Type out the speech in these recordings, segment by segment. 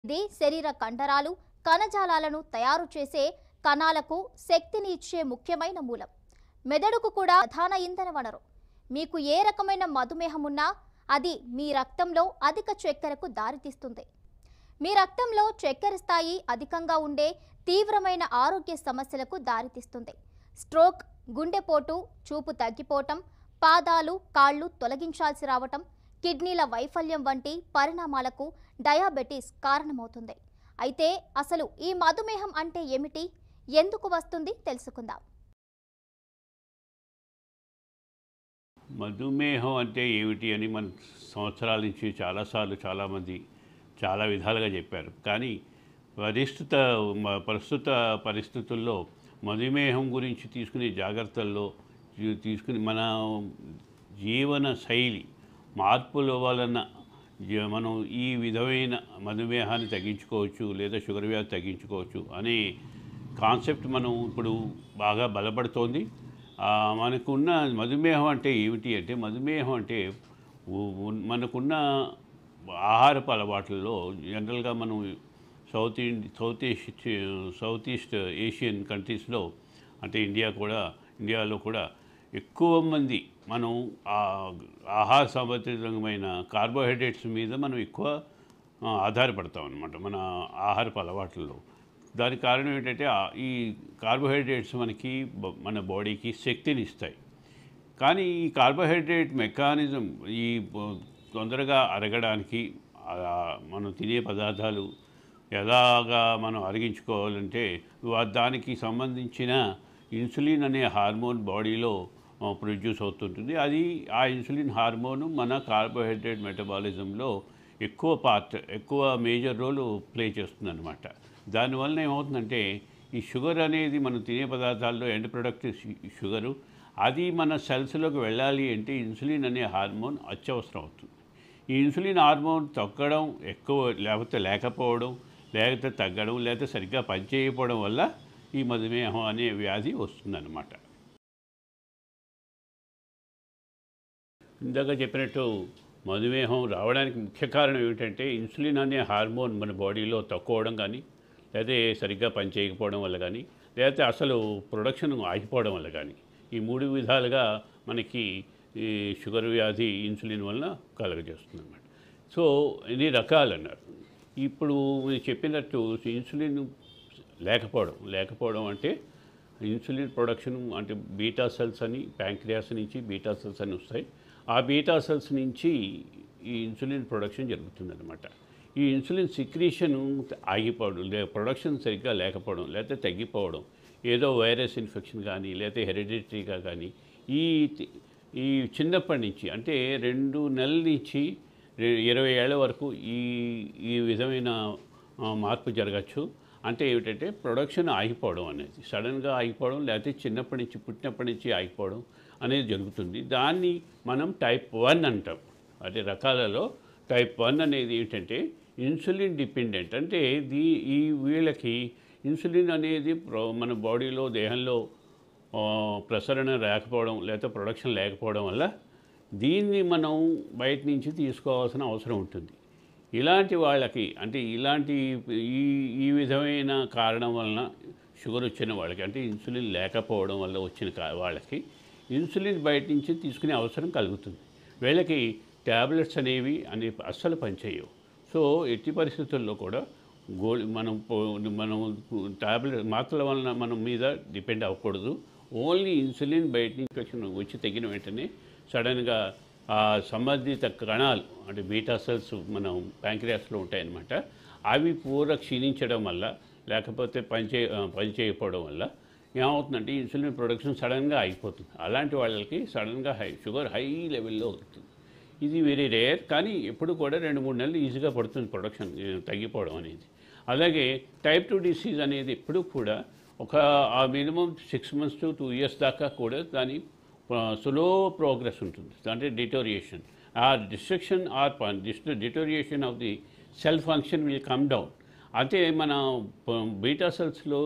ఇది శరీర కండరాలు కణజాలాలను తయారు చేసే కణాలకు శక్తిని ఇచ్చే ముఖ్యమైన మూలం మెదడుకు కూడా ప్రధాన ఇంధన వనరు మీకు ఏ రకమైన మధుమేహం ఉన్నా అది మీ రక్తంలో అధిక చక్కెరకు దారితీస్తుంది మీ రక్తంలో చక్కెర స్థాయి అధికంగా ఉండే తీవ్రమైన ఆరోగ్య సమస్యలకు దారితీస్తుంది స్ట్రోక్ గుండెపోటు చూపు తగ్గిపోవటం పాదాలు కాళ్ళు తొలగించాల్సి రావటం కిడ్నీల వైఫల్యం వంటి పరిణామాలకు డయాబెటీస్ కారణమవుతుంది అయితే అసలు ఈ మధుమేహం అంటే ఏమిటి ఎందుకు వస్తుంది తెలుసుకుందాం మధుమేహం అంటే ఏమిటి అని మన సంవత్సరాల నుంచి చాలాసార్లు చాలామంది చాలా విధాలుగా చెప్పారు కానీ పరిస్థిత మ- ప్రస్తుత పరిస్థితుల్లో మధుమేహం గురించి తీసుకునే జాగ్రత్తల్లో తీ- తీసుకుని మన జీవన శైలి మార్పుల వలన జీ- మనం ఈ విధమైన మధుమేహాన్ని తగ్గించుకోవచ్చు లేదా షుగర్ వ్యాధి తగ్గించుకోవచ్చు అనే కాన్సెప్ట్ మనం ఇప్పుడు బాగా బలపడుతోంది ఆ, మనకున్న మధుమేహం అంటే ఏమిటి అంటే మధుమేహం అంటే ఉ- ఉన్- మనకున్న ఆహారపు అలవాట్లలో జనరల్గా మనం సౌత్ ఇండి south east south east Asian కంట్రీస్లో అంటే ఇండియా కూడా ఇండియాలో కూడా ఎక్కువ మంది మనం ఆ ఆహార సంబంధితమైన కార్బోహైడ్రేట్స్ మీద మనం ఎక్కువ ఆ, ఆధారపడతాం అనమాట మన ఆహారపు అలవాట్లలో దానికి కారణం ఏంటంటే ఆ- ఈ కార్బోహైడ్రేట్స్ మనకి బ- మన బాడీకి శక్తిని ఇస్తాయి కానీ ఈ కార్బోహైడ్రేట్ మెకానిజం ఈ బ- తొందరగా అరగడానికి ఆ, మనం తినే పదార్థాలు ఎలాగా మనం అరిగించుకోవాలంటే వా- దానికి సంబంధించిన ఇన్సులిన్ అనే హార్మోన్ బాడీలో ఆ, ప్రొడ్యూస్ అవుతుంటుంది అది ఆ ఇన్సులిన్ హార్మోన్ మన కార్బోహైడ్రేట్ మెటబాలిజంలో ఎక్కువ పార్ట్ ఎక్కువ మేజర్ రోల్ ప్లే చేస్తుంది అనమాట దానివల్ల ఏమవుతుందంటే ఈ షుగర్ అనేది మనం తినే పదార్థాల్లో ఎండ్ ప్రొడక్ట్ షుగరు అది మన సెల్స్లోకి వెళ్ళాలి అంటే ఇన్సులిన్ అనే హార్మోన్ అత్యవసరం అవుతుంది ఈ ఇన్సులిన్ హార్మోన్ తగ్గడం ఎక్కువ లేకపోతే లేకపోవడం లేకపోతే తగ్గడం లేకపోతే సరిగ్గా పనిచేయకపోవడం వల్ల ఈ మధుమేహం అనే వ్యాధి వస్తుందన్నమాట ఇందాక చెప్పినట్టు మధుమేహం రావడానికి ముఖ్య కారణం ఏమిటంటే ఇన్సులిన్ అనే హార్మోన్ మన బాడీలో తక్కువ అవడం కానీ లేదా సరిగ్గా పనిచేయకపోవడం వల్ల కానీ లేకపోతే అసలు ప్రొడక్షన్ ఆగిపోవడం వల్ల కానీ ఈ మూడు విధాలుగా మనకి ఈ షుగర్ వ్యాధి ఇన్సులిన్ వలన కలగజేస్తుంది అన్నమాట సో ఎన్ని రకాలు అన్నారు ఇప్పుడు మీరు చెప్పినట్టు ఇన్సులిన్ లేకపోవడం లేకపోవడం అంటే ఇన్సులిన్ ప్రొడక్షన్ అంటే బీటా సెల్స్ అని ప్యాంక్రియాస్ నుంచి బీటా సెల్స్ అని వస్తాయి ఆ బీటా సెల్స్ నుంచి ఈ ఇన్సులిన్ ప్రొడక్షన్ జరుగుతుందన్నమాట ఈ ఇన్సులిన్ సిక్రీషన్ ఆగిపోవడం లే ప్రొడక్షన్ సరిగ్గా లేకపోవడం లేకపోతే తగ్గిపోవడం ఏదో వైరస్ ఇన్ఫెక్షన్ కానీ లేకపోతే హెరిడిటరీగా కానీ ఈ ఈ చిన్నప్పటి నుంచి అంటే రెండు నెలల నుంచి రె- ఇరవై ఏళ్ళ వరకు ఈ ఈ విధమైన ఆ, మార్పు జరగచ్చు అంటే ఏమిటంటే ప్రొడక్షన్ ఆగిపోవడం అనేది సడన్గా ఆగిపోవడం లేకపోతే చిన్నప్పటి నుంచి పుట్టినప్పటి నుంచి ఆగిపోవడం అనేది జరుగుతుంది దాన్ని మనం టైప్ వన్ అంటాం అంటే రకాలలో టైప్ వన్ అనేది ఏంటంటే ఇన్సులిన్ డిపెండెంట్ అంటే దీ ఈ వీళ్ళకి ఇన్సులిన్ అనేది ప్రో- మన బాడీలో దేహంలో ఆ, ప్రసరణ లేకపోవడం లేదా ప్రొడక్షన్ లేకపోవడం వల్ల దీన్ని మనం బయట నుంచి తీసుకోవాల్సిన అవసరం ఉంటుంది ఇలాంటి వాళ్ళకి అంటే ఇలాంటి ఈ ఈ విధమైన కారణం వలన షుగర్ వచ్చిన వాళ్ళకి అంటే ఇన్సులిన్ లేకపోవడం వల్ల వచ్చిన కా- వాళ్ళకి ఇన్సులిన్ బయట నుంచి తీసుకునే అవసరం కలుగుతుంది వీళ్ళకి ట్యాబ్లెట్స్ అనేవి అనే అస్సలు పనిచేయవు సో ఎట్టి పరిస్థితుల్లో కూడా గోళి మనం పో- మనం టాబ్లెట్ మాత్రల వలన మనం మీద డిపెండ్ అవ్వకూడదు ఓన్లీ ఇన్సులిన్ బయట నుంచి ఇన్ఫెక్షన్ వచ్చి తగ్గిన వెంటనే సడన్గా ఆ సంబంధిత కణాలు అంటే బీటా సెల్స్ మనం ప్యాంక్రియాస్లో ఉంటాయన్నమాట అవి పూర క్షీణించడం వల్ల లేకపోతే పనిచే ఆ, పనిచేయకపోవడం వల్ల ఏమవుతుందంటే ఇన్సులిన్ ప్రొడక్షన్ సడన్గా అయిపోతుంది అలాంటి వాళ్ళకి సడన్గా హై షుగర్ హై లెవెల్లో అవుతుంది ఇది వెరీ రేర్ కానీ ఎప్పుడు కూడా రెండు మూడు నెలలు ఈజీగా పడుతుంది ప్రొడక్షన్ ఏ, తగ్గిపోవడం అనేది అలాగే టైప్ టూ డిసీజ్ అనేది ఎప్పుడు కూడా ఒక ఆ minimum six months to two years దాకా కూడా దాని స్లో ప్రోగ్రెస్ ఉంటుంది అంటే డిటోరియేషన్ ఆ destruction or deterioration of the cell function will come down అంటే మన బీటా సెల్స్లో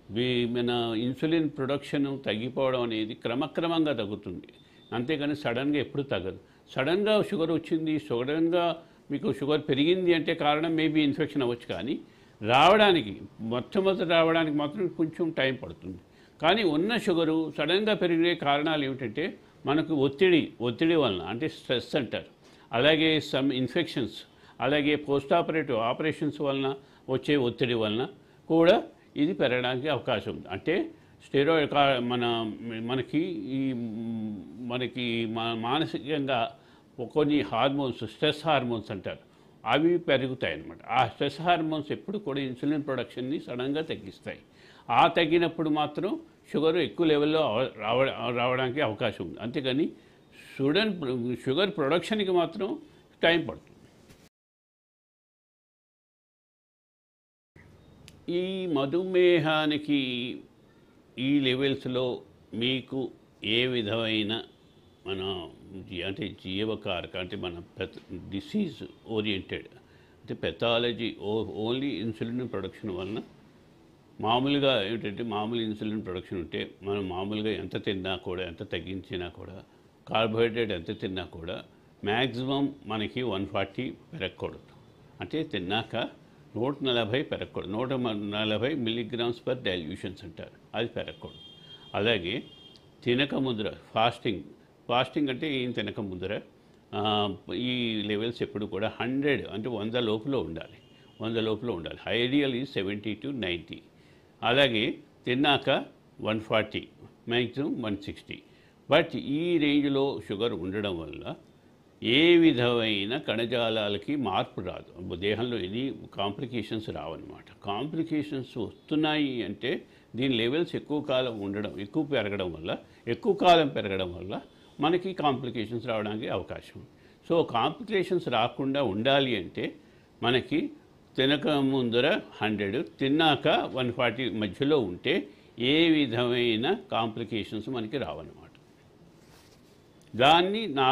మన ఇన్సులిన్ ప్రొడక్షన్ తగ్గిపోవడం అనేది క్రమక్రమంగా తగ్గుతుంది అంతేగాని సడన్గా ఎప్పుడు తగ్గదు సడన్గా షుగర్ వచ్చింది సడన్గా మీకు షుగర్ పెరిగింది అంటే కారణం మేబీ ఇన్ఫెక్షన్ అవ్వచ్చు కానీ రావడానికి మొట్టమొదటి రావడానికి మాత్రం కొంచెం టైం పడుతుంది కానీ ఉన్న షుగరు సడన్గా పెరిగే కారణాలు ఏమిటంటే మనకు ఒత్తిడి ఒత్తిడి వలన అంటే స్ట్రెస్ అంటారు అలాగే సమ్ ఇన్ఫెక్షన్స్ అలాగే పోస్ట్ ఆపరేటివ్ ఆపరేషన్స్ వలన వచ్చే ఒత్తిడి వలన కూడా ఇది పెరగడానికి అవకాశం ఉంది అంటే స్టెరాయిడ్ కా- మన మనకి ఈ మ్, మనకి మా- మానసికంగా కొన్ని హార్మోన్స్ స్ట్రెస్ హార్మోన్స్ అంటారు అవి పెరుగుతాయి అన్నమాట ఆ స్ట్రెస్ హార్మోన్స్ ఎప్పుడు కూడా ఇన్సులిన్ ప్రొడక్షన్ని సడన్గా తగ్గిస్తాయి ఆ తగ్గినప్పుడు మాత్రం షుగర్ ఎక్కువ లెవెల్లో అవ- రావ రావడానికి అవకాశం ఉంది అంతేగాని షుగర్ షుగర్ ప్రొడక్షన్కి మాత్రం టైం పడుతుంది ఈ మధుమేహానికి ఈ లెవెల్స్లో మీకు ఏ విధమైన మన జీ- అంటే జీవకారక అంటే మన పెత డిసీజ్ ఓరియంటెడ్ అంటే పెథాలజీ ఓ ఓన్లీ ఇన్సులిన్ ప్రొడక్షన్ వలన మామూలుగా ఏంటంటే మామూలు ఇన్సులిన్ ప్రొడక్షన్ ఉంటే మనం మామూలుగా ఎంత తిన్నా కూడా ఎంత తగ్గించినా కూడా కార్బోహైడ్రేట్ ఎంత తిన్నా కూడా మ్యాక్సిమం మనకి వన్ ఫార్టీ పెరగకూడదు అంటే తిన్నాక నూట నలభై పెరగకూడదు నూట మ- నలభై మిల్లీగ్రామ్స్ పర్ డైల్యూషన్స్ అంటారు అది పెరగకూడదు అలాగే తినక ముందర ఫాస్టింగ్ ఫాస్టింగ్ అంటే ఏం తినక ముందర ఆ, ఈ లెవెల్స్ ఎప్పుడు కూడా హండ్రెడ్ అంటే వంద లోపల ఉండాలి వంద లోపల ఉండాలి ఐడియల్ ఈ సెవెంటీ టు నైంటీ అలాగే తిన్నాక one forty maximum one sixty but ఈ రేంజ్లో షుగర్ ఉండడం వల్ల ఏ విధమైన కణజాలాలకి మార్పు రాదు దేహంలో ఎనీ కాంప్లికేషన్స్ రావన్నమాట కాంప్లికేషన్స్ వస్తున్నాయి అంటే దీని లెవెల్స్ ఎక్కువ కాలం ఉండడం ఎక్కువ పెరగడం వల్ల ఎక్కువ కాలం పెరగడం వల్ల మనకి కాంప్లికేషన్స్ రావడానికి అవకాశం ఉంది. సో కాంప్లికేషన్స్ రాకుండా ఉండాలి అంటే మనకి తినక ముందర హండ్రెడ్ తిన్నాక వన్ ఫార్టీ మధ్యలో ఉంటే ఏ విధమైన కాంప్లికేషన్స్ మనకి రావన్నమాట దాన్ని నా